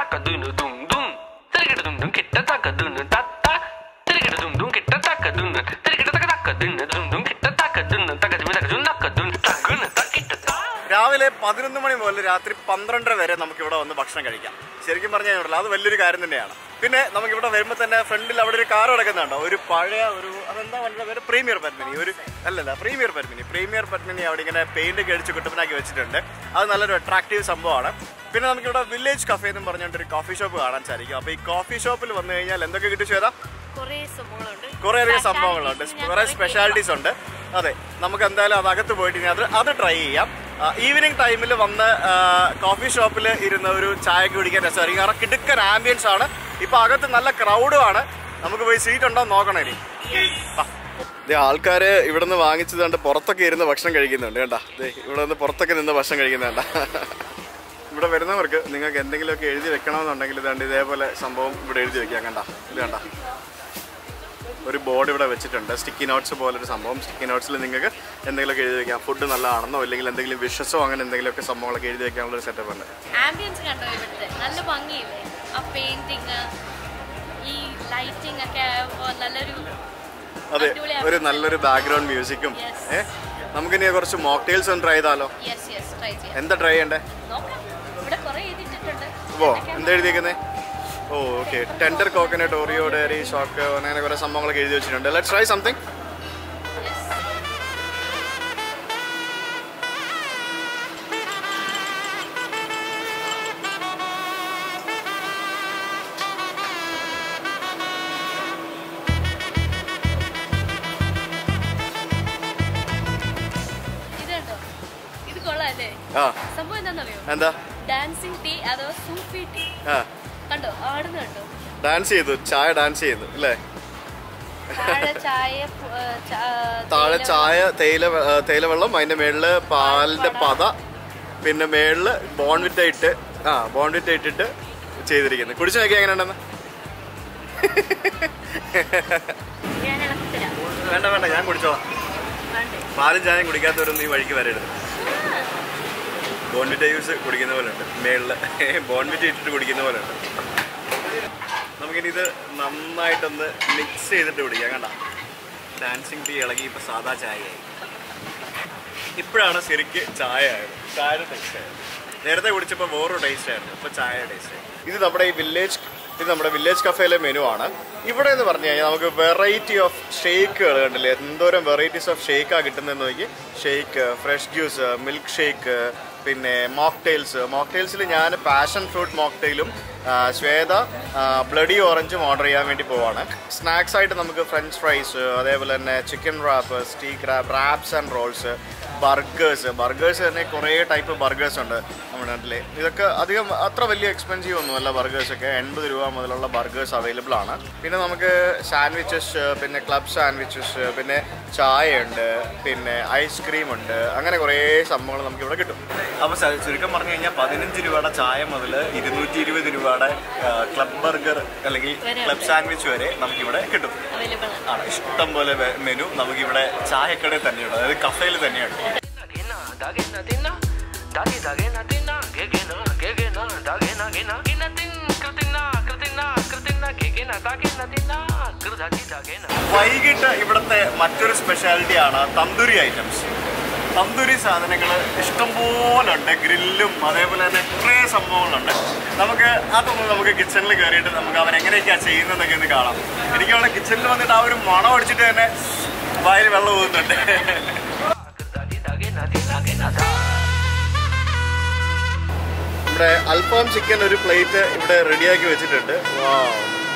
രാവിലെ പതിനൊന്ന് മണി മുതൽ രാത്രി പന്ത്രണ്ടര വരെ നമുക്ക് ഇവിടെ വന്ന് ഭക്ഷണം കഴിക്കാം ശരിക്കും പറഞ്ഞാൽ അത് വലിയൊരു കാര്യം തന്നെയാണ് പിന്നെ നമുക്ക് ഇവിടെ വരുമ്പോൾ തന്നെ ഫ്രണ്ടിൽ അവിടെ ഒരു കാർ കിടക്കുന്നുണ്ടോ ഒരു പഴയ ഒരു അതെന്താ വണ്ടിയുടെ പേര് പ്രീമിയർ പത്മിനി ഒരു അല്ലല്ല പ്രീമിയർ പത്മിനി പ്രീമിയർ പത്മിനി അവിടെ ഇങ്ങനെ പെയിന്റ് ഒക്കെ അടിച്ച് കുട്ടപ്പനാക്കി വെച്ചിട്ടുണ്ട് അത് നല്ലൊരു അട്രാക്റ്റീവ് സംഭവമാണ് പിന്നെ നമുക്ക് ഇവിടെ വില്ലേജ് കഫേ എന്ന് പറഞ്ഞുകൊണ്ട് ഒരു കോഫി ഷോപ്പ് കാണാൻ സാധിക്കും അപ്പോൾ ഈ കോഫി ഷോപ്പിൽ വന്നു കഴിഞ്ഞാൽ എന്തൊക്കെ കിട്ടി ചെയ്താൽ കുറേ സംഭവങ്ങളുണ്ട് കുറേ അധികം സംഭവങ്ങളുണ്ട് കുറേ സ്പെഷ്യാലിറ്റീസ് ഉണ്ട് അതെ നമുക്ക് എന്തായാലും അത് അകത്ത് പോയിട്ട് ഇനി അത് അത് ട്രൈ ചെയ്യാം ഈവനിങ് ടൈമിൽ വന്ന് കോഫി ഷോപ്പിൽ ഇരുന്ന് ഒരു ചായ കുടിക്കാൻ രസമായിരിക്കും കാരണം കിടുക്കൻ ആംബിയൻസ് ആണ് ഇപ്പൊ അകത്ത് നല്ല ക്രൗഡും ആണ് നമുക്ക് പോയി സീറ്റ് ഉണ്ടോ എന്ന് നോക്കണം ഇനി ആൾക്കാര് ഇവിടെ നിന്ന് വാങ്ങിച്ചത് കണ്ട് പുറത്തൊക്കെ ഇരുന്ന് ഭക്ഷണം കഴിക്കുന്നുണ്ട് കേട്ടാ ഇവിടെ നിന്ന് പുറത്തൊക്കെ നിന്ന് ഭക്ഷണം കഴിക്കുന്നുണ്ട ഇവിടെ വരുന്നവർക്ക് നിങ്ങൾക്ക് എന്തെങ്കിലുമൊക്കെ എഴുതി വെക്കണമെന്നുണ്ടെങ്കിൽ ഇതാണ്ട് ഇതേപോലെ സംഭവം ഇവിടെ എഴുതി വെക്കാം കണ്ട ഇത് കണ്ട ഒരു ബോർഡ് ഇവിടെ വെച്ചിട്ടുണ്ട് സ്റ്റിക്കി നോട്ട്സ് പോലൊരു സംഭവം സ്റ്റിക്കി നോട്ട്സിൽ നിങ്ങൾക്ക് എന്തെങ്കിലുമൊക്കെ എഴുതി വെക്കാം ഫുഡ് നല്ലതാണെന്നോ അല്ലെങ്കിൽ എന്തെങ്കിലും വിഷസോ അങ്ങനെ എന്തെങ്കിലുമൊക്കെ സംഭവങ്ങളൊക്കെ എഴുതി വെക്കാനുള്ള ഒരു സെറ്റപ്പ് ഉണ്ട് ആംബിയൻസ് കണ്ടോ ഇവിടുത്തെ നല്ല ഭംഗിയില്ലേ ആ പെയിന്റിങ് ഈ ലൈറ്റിംഗ് ഒക്കെ ആയപ്പോ നല്ലൊരു അതെ അടിപൊളി ഒരു നല്ലൊരു ബാക്ക്ഗ്രൗണ്ട് മ്യൂസിക്കും Yes. ഏ നമുക്കിനി കുറച്ച് മോക്ടെയിൽസ് ഒന്ന് ട്രൈ ചെയ്താലോ യെസ് യെസ് ട്രൈ ചെയ്യാം എന്താ ട്രൈ ചെയ്യണ്ടേ നോക്കാം ഇവിടെ കുറേ എഴുതിയിട്ടുണ്ട് ഓ എന്താ എഴുതിയേക്കുന്നേ ഓ okay tender coconut Oreo dairy shock അങ്ങനെ കുറേ സംഭവങ്ങളൊക്കെ എഴുതി വെച്ചിട്ടുണ്ട് ലെറ്റ് ട്രൈ സംതിങ് ഇതുണ്ടോ ഇത് കൊള്ളാല്ലേ ആ സംഭവം എന്താണെന്നറിയോ എന്താ ഡാൻസിങ് ടീ അഥവാ സൂഫി ടീ ആ കണ്ടോ ആടുന്ന കണ്ടോ ഡാൻസ് ചെയ്തു ചായ ഡാൻസ് ചെയ്തു അല്ലേ താഴെ ചായ പു- ഏ, ചാ- താഴെ തേയില ചായ തേയില വെ- ആ, തേയില വെള്ളം അതിന്റെ മേളില് പാലിന്റെ പത പിന്നെ മേളില് ബോൺവിറ്റ ഇട്ട് ആ ബോൺവിറ്റ ഇട്ടിട്ട് ചെയ്തിരിക്കുന്നത് കുടിച്ചു നോക്കി എങ്ങനെ ഉണ്ടെന്ന് ഞാൻ ഇളക്കിത്തരാം വേണ്ട വേണ്ട ഞാൻ കുടിച്ചോളാം വേണ്ടേ പാലും ചായയും കുടിക്കാത്തവരൊന്നും ഈ വഴിക്ക് വരരുത് ബോൺവിറ്റ ജ്യൂസ് കുടിക്കുന്ന പോലെ ഉണ്ട് മേളില് ബോൺവിറ്റ ഇട്ടിട്ട് കുടിക്കുന്ന പോലെ ഉണ്ട് നമുക്കിനി ഇത് നന്നായിട്ടൊന്ന് മിക്സ് ചെയ്തിട്ട് കുടിക്കാം കണ്ട ഡാൻസിങ് ടീ ഇളകി ഇപ്പൊ സാധാ ചായയായി ഇപ്പോഴാണ് ശരിക്ക് ചായ ആയത് ചായയുടെ ടേസ്റ്റ് ആയത് നേരത്തെ കുടിച്ചപ്പോൾ വേറൊരു ടേസ്റ്റ് ആയിരുന്നു ഇപ്പൊ ചായയുടെ ടേസ്റ്റ് ആയി ഇത് നമ്മുടെ ഈ വില്ലേജ് ഇത് നമ്മുടെ വില്ലേജ് കഫേയിലെ മെനു ആണ് ഇവിടെ എന്ന് പറഞ്ഞു കഴിഞ്ഞാൽ നമുക്ക് വെറൈറ്റി ഓഫ് ഷേക്കുകൾ കണ്ടില്ലേ എന്തോരം വെറൈറ്റീസ് ഓഫ് ഷേക്കാണ് കിട്ടുന്നതെന്ന് നോക്കി shake fresh juice milk shake പിന്നെ മോക്ടെയിൽസ് മോക്ടെയിൽസിൽ ഞാൻ പാഷൻ ഫ്രൂട്ട് മോക്ടെയിലും ശ്വേത ബ്ലഡി ഓറഞ്ചും ഓർഡർ ചെയ്യാൻ വേണ്ടി പോവാണ് സ്നാക്സ് ആയിട്ട് നമുക്ക് ഫ്രഞ്ച് ഫ്രൈസ് അതേപോലെ തന്നെ chicken wrap steak wrap wraps and rolls burgers burgers തന്നെ കുറേ ടൈപ്പ് ബർഗേഴ്സ് ഉണ്ട് നമ്മുടെ നാട്ടിൽ ഇതൊക്കെ അധികം അത്ര വലിയ എക്സ്പെൻസീവ് ഒന്നുമല്ല ബർഗേഴ്സ് ഒക്കെ എൺപത് രൂപ മുതലുള്ള ബർഗേഴ്സ് അവൈലബിൾ ആണ് പിന്നെ നമുക്ക് സാൻഡ്വിച്ചസ് പിന്നെ ക്ലബ് സാൻഡ്വിച്ചസ് പിന്നെ ചായ ഉണ്ട് പിന്നെ ഐസ്ക്രീം ഉണ്ട് അങ്ങനെ കുറേ സംഭവങ്ങൾ നമുക്ക് ഇവിടെ കിട്ടും അപ്പോൾ ചുരുക്കം പറഞ്ഞു കഴിഞ്ഞാൽ പതിനഞ്ച് രൂപയുടെ ചായ മുതൽ ഇരുന്നൂറ്റി ഇരുപത് രൂപയുടെ ക്ലബ് ബർഗർ അല്ലെങ്കിൽ വരെ ക്ലബ് ഉണ്ട്. സാൻഡ്വിച്ച് വരെ നമുക്കിവിടെ കിട്ടും അവൈലബിൾ ആണ് ആണ് ഇഷ്ടം പോലെ മെനു നമുക്കിവിടെ ചായക്കടയിൽ തന്നെയുണ്ട് അതായത് കഫേയിൽ തന്നെയുണ്ട് Gina, dagina, dina, dagi, dagina, dina, gegina, gegina, dagina, gina, gina, din, kritina, kritina, kritina, gegina, dagina, dina, krdagi, dagina. വൈകിട്ട് ഇവിടുത്തെ മറ്റൊരു സ്പെഷ്യാലിറ്റി ആണ് തന്തൂരി ഐറ്റംസ് തന്തൂരി സാധനങ്ങൾ ഇഷ്ടംപോലെ ഉണ്ട് ഗ്രില്ലും അതേപോലെ തന്നെ കുറേ സംഭവങ്ങളുണ്ട് നമുക്ക് അതൊന്ന് നമുക്ക് കിച്ചണിൽ കയറിയിട്ട് നമുക്ക് അവരെങ്ങനെയൊക്കെയാണ് ചെയ്യുന്നതെന്നൊക്കെ ഒന്ന് കാണാം എനിക്ക് അവിടെ കിച്ചണിൽ വന്നിട്ട് ആ ഒരു മണം അടിച്ചിട്ട് തന്നെ വായിൽ വെള്ളം പോകുന്നുണ്ട് Krdagi, dagina, dina, gina, da. ഇവിടെ അൽഫാം ചിക്കൻ ഒരു പ്ലേറ്റ് ഇവിടെ റെഡിയാക്കി വെച്ചിട്ടുണ്ട് Wow.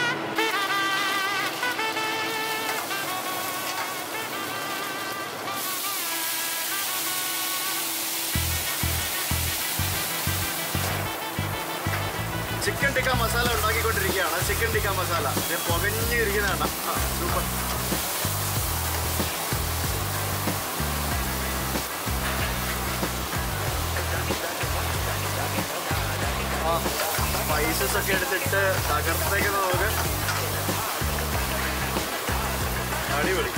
ചിക്കൻ ടിക്ക മസാല ഉണ്ടാക്കിക്കൊണ്ടിരിക്കുകയാണ് ചിക്കൻ ടിക്ക മസാല ഇത് പുകഞ്ഞിരിക്കുന്നതാണ് സൂപ്പർ സ്പൈസസ് ഒക്കെ എടുത്തിട്ട് തകർത്തേക്കുന്ന നമുക്ക് അടിപൊളി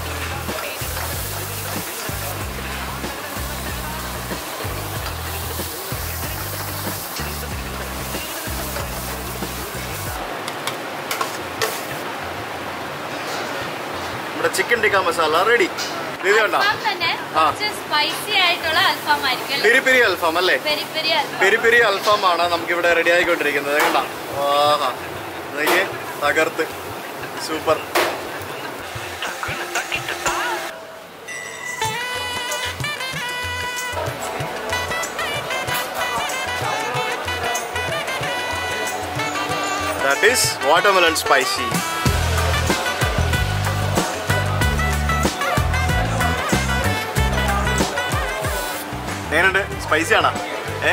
നമ്മുടെ ചിക്കൻ ടിക്ക മസാല റെഡി ഇത് കണ്ടോ അൽഫാം തന്നെ ആ. കുറച്ച് സ്പൈസി ആയിട്ടുള്ള അൽഫാം ആയിരിക്കും പെരി പെരി അൽഫാം അല്ലേ peri peri alfaam peri peri alfaam ആണ് നമുക്കിവിടെ റെഡി ആയിക്കൊണ്ടിരിക്കുന്നത് കണ്ട ആഹാ നോക്കിയേ തകർത്ത് super that is watermelon spicy എങ്ങനെയുണ്ട് സ്പൈസി ആണോ ഏ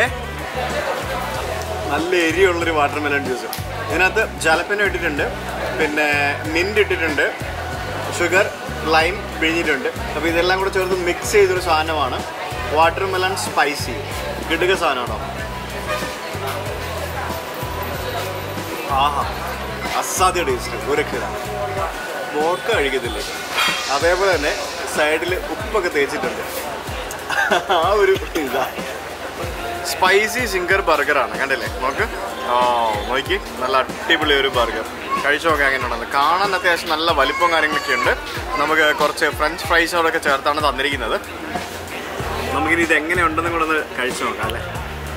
നല്ല എരിയുള്ളൊരു വാട്ടർ മെലൺ ജ്യൂസ് ഇതിനകത്ത് ജലപ്പന ഇട്ടിട്ടുണ്ട് പിന്നെ മിൻറ്റ് ഇട്ടിട്ടുണ്ട് ഷുഗർ ലൈം പിഴിഞ്ഞിട്ടുണ്ട് അപ്പോൾ ഇതെല്ലാം കൂടെ ചേർത്ത് മിക്സ് ചെയ്തൊരു സാധനമാണ് വാട്ടർ മെലൺ സ്പൈസി കിടുക സാധനമാണോ ആഹാ അസാധ്യ ടേസ്റ്റ് ഒരു രക്ഷയില്ല മോക്ക കഴിക്കത്തില്ലേ അതേപോലെ തന്നെ സൈഡിൽ ഉപ്പൊക്കെ തേച്ചിട്ടുണ്ട് ആ ഒരു ഇതാ സ്പൈസി സിംഗർ ബർഗറാണ് കണ്ടില്ലേ നോക്ക് ഓ നോക്കി നല്ല അടിപൊളി ഒരു ബർഗർ കഴിച്ചു നോക്കാൻ എങ്ങനെയുണ്ടെന്ന് കാണാൻ അത്യാവശ്യം നല്ല വലിപ്പം കാര്യങ്ങളൊക്കെ ഉണ്ട് നമുക്ക് കുറച്ച് ഫ്രഞ്ച് ഫ്രൈസോടൊക്കെ ചേർത്താണ് തന്നിരിക്കുന്നത് നമുക്കിനി ഇത് എങ്ങനെയുണ്ടെന്നും കൂടെ ഒന്ന് കഴിച്ചു നോക്കാം അല്ലേ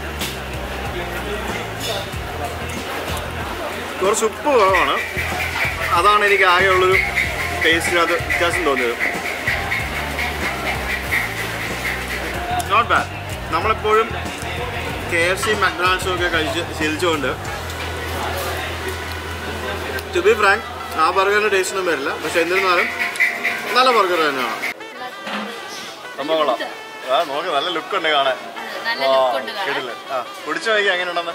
കുറച്ച് ഉപ്പ് കുറവാണ് അതാണ് എനിക്ക് ആകെയുള്ളൊരു ടേസ്റ്റിനകത്ത് വ്യത്യാസം തോന്നിയത് നോട്ട് ബാഡ് നമ്മളെപ്പോഴും കെ എഫ് സി മക്ഡൊണാൾഡ്സും ഒക്കെ കഴിച്ച് ശീലിച്ചുകൊണ്ട് ടു ബി ഫ്രാങ്ക് ആ ബർഗറിൻ്റെ ടേസ്റ്റ് ഒന്നും വരില്ല പക്ഷെ എന്നിരുന്നാലും നല്ല ബർഗർ തന്നെയാണ് സംഭവങ്ങളാ ആ നോക്ക് നല്ല ലുക്ക് ഉണ്ട് കാണാൻ നല്ല ലുക്ക് ഉണ്ട് കാണാൻ കേട്ടില്ലേ ആ കുടിച്ചു നോക്കി എങ്ങനെയുണ്ടെന്ന്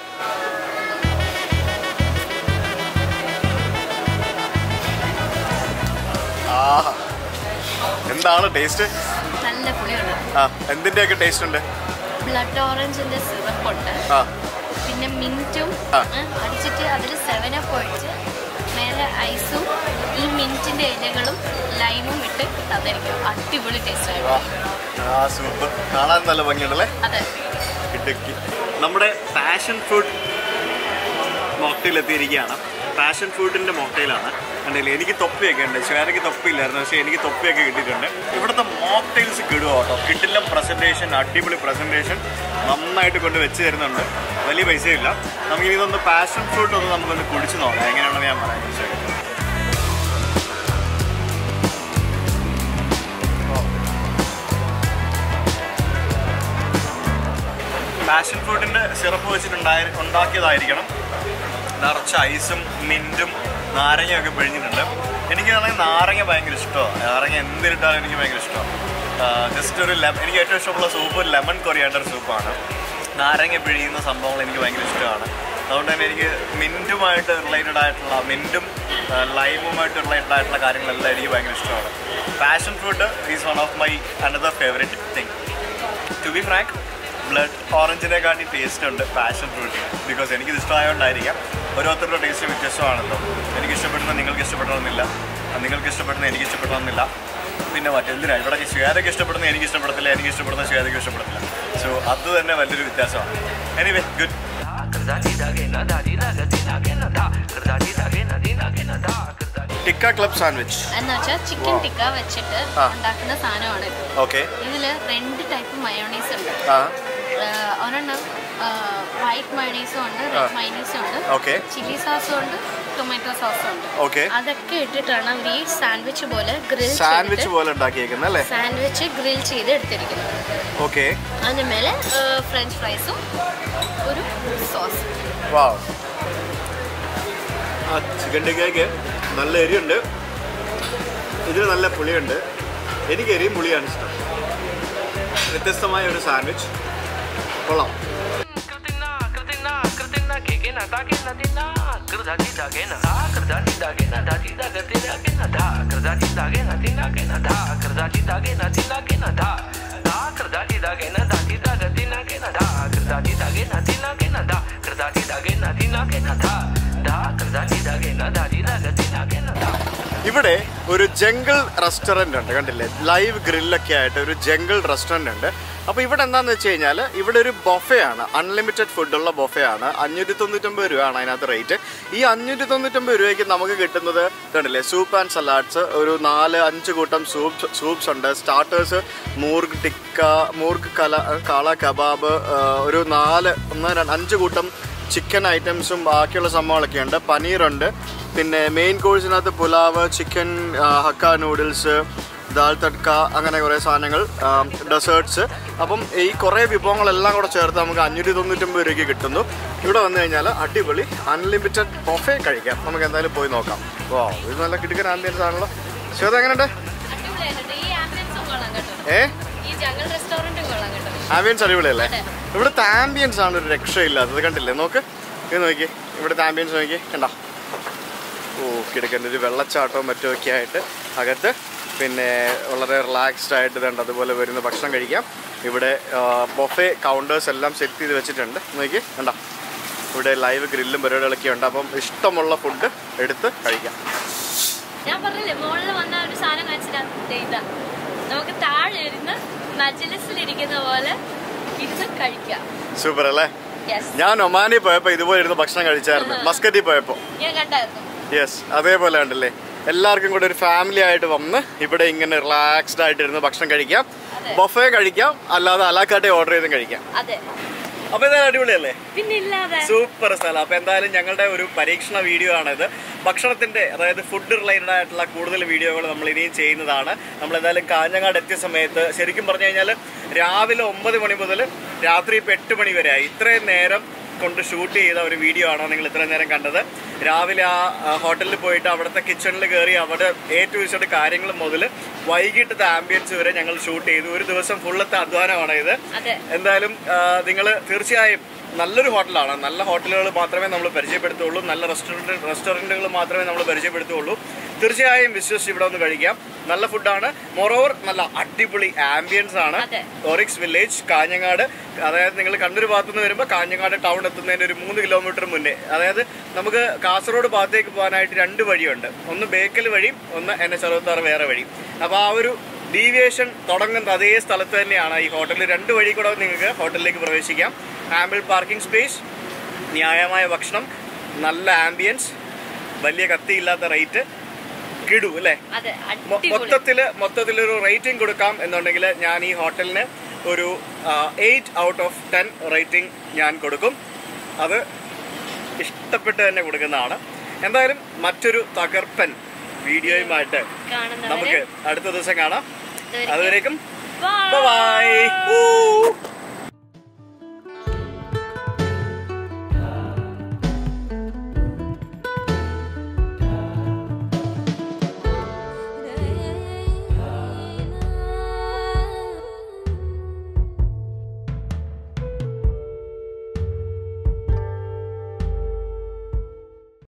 ആഹാ എന്താണ് ടേസ്റ്റ് നല്ല പുളിയുണ്ട് ആ എന്തിന്റെയൊക്കെ ടേസ്റ്റ് ഉണ്ട് ബ്ലഡ് ഓറഞ്ചിന്റെ സിറപ്പ് ഉണ്ട് ആ പിന്നെ മിന്റും ആ. അടിച്ചിട്ട് അതിൽ സെവനപ്പ് ഒഴിച്ച് മേലെ ഐസും ഈ മിന്റിന്റെ ഇലകളും ലൈമും ഇട്ട് തന്നിരിക്കും അടിപൊളി ടേസ്റ്റ് ആ, ആയിരുന്നു ആ സൂപ്പർ കാണാൻ നല്ല ഭംഗിയുണ്ടല്ലേ അതെ ഇടുക്കി നമ്മുടെ പാഷൻ ഫ്രൂട്ട് മോക്ടെയിൽ എത്തിയിരിക്കുകയാണ് പാഷൻ ഫ്രൂട്ടിൻ്റെ മോക്ടെയിലാണ് കണ്ടില്ലേ എനിക്ക് തൊപ്പിയൊക്കെ ഉണ്ട് ശിവാനയ്ക്ക് തൊപ്പിയില്ലായിരുന്നു പക്ഷേ എനിക്ക് തൊപ്പിയൊക്കെ കിട്ടിയിട്ടുണ്ട് ഇവിടുത്തെ മോക്ടെയിൽസ് കിടുക കേട്ടോ കിട്ടില്ല പ്രസൻറ്റേഷൻ അടിപൊളി പ്രസൻറ്റേഷൻ നന്നായിട്ട് കൊണ്ട് വെച്ച് തരുന്നുണ്ട് വലിയ പൈസയില്ല നമുക്ക് ഇതൊന്ന് പാഷൻ ഫ്രൂട്ട് ഒന്ന് നമുക്കൊന്ന് കുടിച്ച് നോക്കാം എങ്ങനെയാണെന്ന് ഞാൻ പറയാം ശരി പാഷൻ ഫ്രൂട്ടിൻ്റെ സിറപ്പ് വെച്ചിട്ടുണ്ടായി ഉണ്ടാക്കിയതായിരിക്കണം നിറച്ച് ഐസും മിൻറ്റും നാരങ്ങയൊക്കെ പിഴിഞ്ഞിട്ടുണ്ട് എനിക്കാണെങ്കിൽ നാരങ്ങ ഭയങ്കര ഇഷ്ടമാണ് നാരങ്ങ എന്തിട്ടാലും എനിക്ക് ഭയങ്കര ഇഷ്ടമാണ് ജസ്റ്റ് ഒരു ലെമൺ എനിക്ക് ഏറ്റവും ഇഷ്ടമുള്ള സൂപ്പ് ലെമൺ കൊറിയാണ്ടർ സൂപ്പാണ് നാരങ്ങ പിഴിയുന്ന സംഭവങ്ങൾ എനിക്ക് ഭയങ്കര ഇഷ്ടമാണ് അതുകൊണ്ട് തന്നെ എനിക്ക് മിൻറ്റുമായിട്ട് റിലേറ്റഡ് ആയിട്ടുള്ള മിൻറ്റും ലൈമുമായിട്ട് റിലേറ്റഡ് ആയിട്ടുള്ള കാര്യങ്ങളെല്ലാം എനിക്ക് ഭയങ്കര ഇഷ്ടമാണ് passion fruit is one of my another favourite thing to be frank blood ഓറഞ്ചിനെക്കാട്ടി ടേസ്റ്റ് ഉണ്ട് പാഷൻ ഫ്രൂട്ടിന് ബിക്കോസ് എനിക്കിത് ഇഷ്ടമായതുകൊണ്ടായിരിക്കാം ഓരോരുത്തരുടെ ടേസ്റ്റ് വ്യത്യസ്തമാണല്ലോ എനിക്ക് ഇഷ്ടപ്പെടുന്നത് നിങ്ങൾക്ക് ഇഷ്ടപ്പെടണമെന്നില്ല അത് നിങ്ങൾക്ക് ഇഷ്ടപ്പെടുന്നത് എനിക്ക് ഇഷ്ടപ്പെടണമെന്നില്ല പിന്നെ മറ്റെന്തിനാ ഇവിടെ ശ്വേതയ്ക്ക് ഇഷ്ടപ്പെടുന്നത് എനിക്ക് ഇഷ്ടപ്പെടത്തില്ല എനിക്ക് ഇഷ്ടപ്പെടുന്ന ശ്വേതയ്ക്ക് ഇഷ്ടപ്പെടത്തില്ല സോ അത് തന്നെ വലിയൊരു വ്യത്യാസമാണ് anyway good tikka club sandwich എന്ന് വെച്ചാൽ ചിക്കൻ ടിക്ക വെച്ചിട്ട് ആ. ഉണ്ടാക്കുന്ന സാധനമാണ് ഇത് ഓക്കെ ഇതിൽ രണ്ട് ടൈപ്പ് മയോണൈസ് ഉണ്ട് ആ ആഹ് ഒരെണ്ണം വൈറ്റ് മയോണൈസും ഉണ്ട് ആ. റെഡ് മയോണൈസും ഉണ്ട് Okay. ചില്ലി സോസും ഉണ്ട് ടൊമാറ്റോ സോസും ഉണ്ട് Okay. അതൊക്കെ ഇട്ടിട്ടാണ് അവർ ഈ സാൻഡ്വിച്ച് പോലെ ഗ്രിൽ സാൻഡ്വിച്ച് പോലെ ഉണ്ടാക്കിയേക്കുന്നത് അല്ലേ സാൻഡ്വിച്ച് ഗ്രിൽ ചെയ്ത് എടുത്തിരിക്കുന്നത് ഓക്കെ അതിന് മേലെ ഫ്രഞ്ച് ഫ്രൈസും ഒരു സോസ് വാവ് ആ ചിക്കൻ ടിക്കയ്ക്ക് നല്ല എരിയുണ്ട് ഇതിന് നല്ല പുളിയുണ്ട് എനിക്ക് എരിയും പുളിയാണ് ഇഷ്ടം വ്യത്യസ്തമായ ഒരു സാൻഡ്വിച്ച് കൊള്ളാം ഇവിടെ ഒരു ജംഗിൾ റെസ്റ്റോറൻ്റ് ഉണ്ട് കണ്ടില്ലേ ലൈവ് ഗ്രില്ലൊക്കെ ആയിട്ട് ഒരു ജംഗിൾ റെസ്റ്റോറൻ്റ് ഉണ്ട് അപ്പോൾ ഇവിടെ എന്താണെന്ന് വെച്ച് കഴിഞ്ഞാൽ ഇവിടെ ഒരു ബൊഫേ ആണ് അൺലിമിറ്റഡ് ഫുഡുള്ള ബൊഫേ ആണ് അഞ്ഞൂറ്റി തൊണ്ണൂറ്റൊമ്പത് രൂപയാണ് അതിനകത്ത് റേറ്റ് ഈ അഞ്ഞൂറ്റി തൊണ്ണൂറ്റൊമ്പത് രൂപയ്ക്ക് നമുക്ക് കിട്ടുന്നത് കണ്ടില്ലേ സൂപ്പ് ആൻഡ് സലാഡ്സ് ഒരു നാല് അഞ്ച് കൂട്ടം സൂപ്പ് സൂപ്സ് ഉണ്ട് സ്റ്റാർട്ടേഴ്സ് മൂർഗ് ടിക്ക മൂർഗ് കല കാള കബാബ് ആ, ഒരു നാല് ഒന്ന് രണ്ട് അഞ്ച് കൂട്ടം ചിക്കൻ ഐറ്റംസും ബാക്കിയുള്ള സംഭവങ്ങളൊക്കെ ഉണ്ട് പനീറുണ്ട് പിന്നെ മെയിൻ കോഴ്സിനകത്ത് പുലാവ് ചിക്കൻ ഹക്ക നൂഡിൽസ് ദാൽ തഡ്ക അങ്ങനെ കുറേ സാധനങ്ങൾ ഡെസേർട്സ് അപ്പം ഈ കുറേ വിഭവങ്ങളെല്ലാം കൂടെ ചേർത്ത് നമുക്ക് അഞ്ഞൂറ്റി തൊണ്ണൂറ്റൊമ്പത് രൂപയ്ക്ക് കിട്ടുന്നു ഇവിടെ വന്നു കഴിഞ്ഞാൽ അടിപൊളി അൺലിമിറ്റഡ് ബൊഫേ കഴിക്കാം നമുക്ക് എന്തായാലും പോയി നോക്കാം ഓ ഇത് നല്ല കിടുക്കൻ ആംബിയൻസ് ആണല്ലോ ശ്വേത എങ്ങനെയുണ്ട് അടിപൊളിയായിട്ടുണ്ട് ഈ ആംബിയൻസും കൊള്ളാം കേട്ടോ ഏ ഈ ജംഗിൾ റെസ്റ്റോറൻറ്റും കൊള്ളാം കേട്ടോ ആംബിയൻസ് അടിപൊളിയല്ലേ അതെ. ഇവിടുത്തെ ആംബിയൻസ് ആണ് ഒരു രക്ഷയില്ലാത്തത് കണ്ടില്ലേ നോക്ക് ഇത് നോക്കി ഇവിടുത്തെ ആംബിയൻസ് നോക്കി കണ്ടോ ഓ കിടക്കുന്ന ഒരു വെള്ളച്ചാട്ടവും മറ്റുമൊക്കെ ആയിട്ട് അകത്ത് പിന്നെ വളരെ റിലാക്സ്ഡ് ആയിട്ട് ഇതുണ്ട് അതുപോലെ വരുന്ന ഭക്ഷണം കഴിക്കാം ഇവിടെ ബൊഫെ കൗണ്ടേഴ്സ് എല്ലാം സെറ്റ് ചെയ്ത് വെച്ചിട്ടുണ്ട് നോക്കി കണ്ടോ ഇവിടെ ലൈവ് ഗ്രില്ലും പരിപാടികളൊക്കെ ഉണ്ട് അപ്പം ഇഷ്ടമുള്ള ഫുഡ് എടുത്ത് കഴിക്കാം ഞാൻ പറഞ്ഞില്ലേ മുകളിൽ വന്ന ഒരു സാധനം കാണിച്ചിട്ടാ ദേ ഇതാ നമുക്ക് താഴെ ഇരുന്ന് മജലിസിലിരിക്കുന്ന പോലെ ഇരുന്ന് കഴിക്കാം സൂപ്പർ അല്ലേ യെസ് ഞാൻ ഒമാനിൽ പോയപ്പോൾ ഇതുപോലെ ഇരുന്ന് ഭക്ഷണം കഴിച്ചായിരുന്നു മസ്കറ്റിൽ പോയപ്പോൾ ഞാൻ കണ്ടായിരുന്നു യെസ് അതേപോലെ ഉണ്ടല്ലേ എല്ലാവർക്കും കൂടെ ഒരു ഫാമിലി ആയിട്ട് വന്ന് ഇവിടെ ഇങ്ങനെ റിലാക്സ്ഡ് ആയിട്ട് ഇരുന്ന് ഭക്ഷണം കഴിക്കാം അതെ. ബൊഫേ കഴിക്കാം അല്ലാതെ അലാക്കാട്ടെ ഓർഡർ ചെയ്തും കഴിക്കാം അതെ അപ്പൊ ഇതാ അടിപൊളിയല്ലേ പിന്നെ ഇല്ലാതെ സൂപ്പർ സ്ഥലം അപ്പൊ എന്തായാലും ഞങ്ങളുടെ ഒരു പരീക്ഷണ വീഡിയോ ആണിത് ഭക്ഷണത്തിന്റെ അതായത് ഫുഡ് റിലേറ്റഡ് ആയിട്ടുള്ള കൂടുതൽ വീഡിയോകൾ നമ്മൾ ഇനിയും ചെയ്യുന്നതാണ് നമ്മൾ എന്തായാലും കാഞ്ഞങ്ങാട് എത്തിയ സമയത്ത് ശരിക്കും പറഞ്ഞു കഴിഞ്ഞാൽ രാവിലെ ഒമ്പത് മണി മുതൽ രാത്രി ഇപ്പൊ എട്ട് മണി വരെ ആയി ഇത്രയും നേരം കൊണ്ട് ഷൂട്ട് ചെയ്ത ഒരു വീഡിയോ ആണ് നിങ്ങൾ ഇത്രയും നേരം കണ്ടത് രാവിലെ ആ ആ, ഹോട്ടലിൽ പോയിട്ട് അവിടുത്തെ കിച്ചണിൽ കയറി അവിടെ എ ടു ഇസഡ് കാര്യങ്ങൾ മുതൽ വൈകിട്ടത്തെ ആംബിയൻസ് വരെ ഞങ്ങൾ ഷൂട്ട് ചെയ്തു ഒരു ദിവസം ഫുള്ളത്തെ അധ്വാനമാണ് ഇത് അതെ എന്തായാലും നിങ്ങൾ തീർച്ചയായും നല്ലൊരു ഹോട്ടലാണ് നല്ല ഹോട്ടലുകൾ മാത്രമേ നമ്മൾ പരിചയപ്പെടുത്തുള്ളൂ നല്ല റെസ്റ്റോറൻറ്റ് റെസ്റ്റോറൻറ്റുകൾ മാത്രമേ നമ്മൾ പരിചയപ്പെടുത്തുള്ളൂ തീർച്ചയായും വിശ്വസിച്ച് ഇവിടെ ഒന്ന് കഴിക്കാം നല്ല ഫുഡാണ് മൊറോവർ നല്ല അടിപൊളി ആംബിയൻസ് ആണ് അതെ. ഓറിക്സ് വില്ലേജ് കാഞ്ഞങ്ങാട് അതായത് നിങ്ങൾ കണ്ണൂർ ഭാഗത്തു നിന്ന് വരുമ്പോൾ കാഞ്ഞങ്ങാട് ടൗൺ എത്തുന്നതിന് ഒരു മൂന്ന് കിലോമീറ്റർ മുന്നേ അതായത് നമുക്ക് കാസർഗോഡ് ഭാഗത്തേക്ക് പോകാനായിട്ട് രണ്ട് വഴിയുണ്ട് ഒന്ന് ബേക്കൽ വഴിയും ഒന്ന് എൻ എച്ച് അറുപത്താറ് വേറെ വഴി അപ്പോൾ ആ ഒരു ഡീവിയേഷൻ തുടങ്ങുന്ന അതേ സ്ഥലത്ത് തന്നെയാണ് ഈ ഹോട്ടലിൽ രണ്ട് വഴി കൂടെ നിങ്ങൾക്ക് ഹോട്ടലിലേക്ക് പ്രവേശിക്കാം ആമ്പിൾ പാർക്കിംഗ് സ്പേസ് ന്യായമായ ഭക്ഷണം നല്ല ആംബിയൻസ് വലിയ കത്തിയില്ലാത്ത റേറ്റ് കിടു അല്ലേ അതെ മൊ- അടിപൊളി മൊത്തത്തില് മൊത്തത്തിലൊരു റേറ്റിംഗ് കൊടുക്കാം എന്നുണ്ടെങ്കിൽ ഞാൻ ഈ ഹോട്ടലിന് ഒരു eight out of ten rating ഞാൻ കൊടുക്കും അത് ഇഷ്ടപ്പെട്ട് തന്നെ കൊടുക്കുന്നതാണ് എന്തായാലും മറ്റൊരു തകർപ്പൻ വീഡിയോയുമായിട്ട് കാണുന്നവരെ നമുക്ക് അടുത്ത ദിവസം കാണാം ഇതുവരെയ്ക്കും അതുവരേക്കും Bye. ബൈ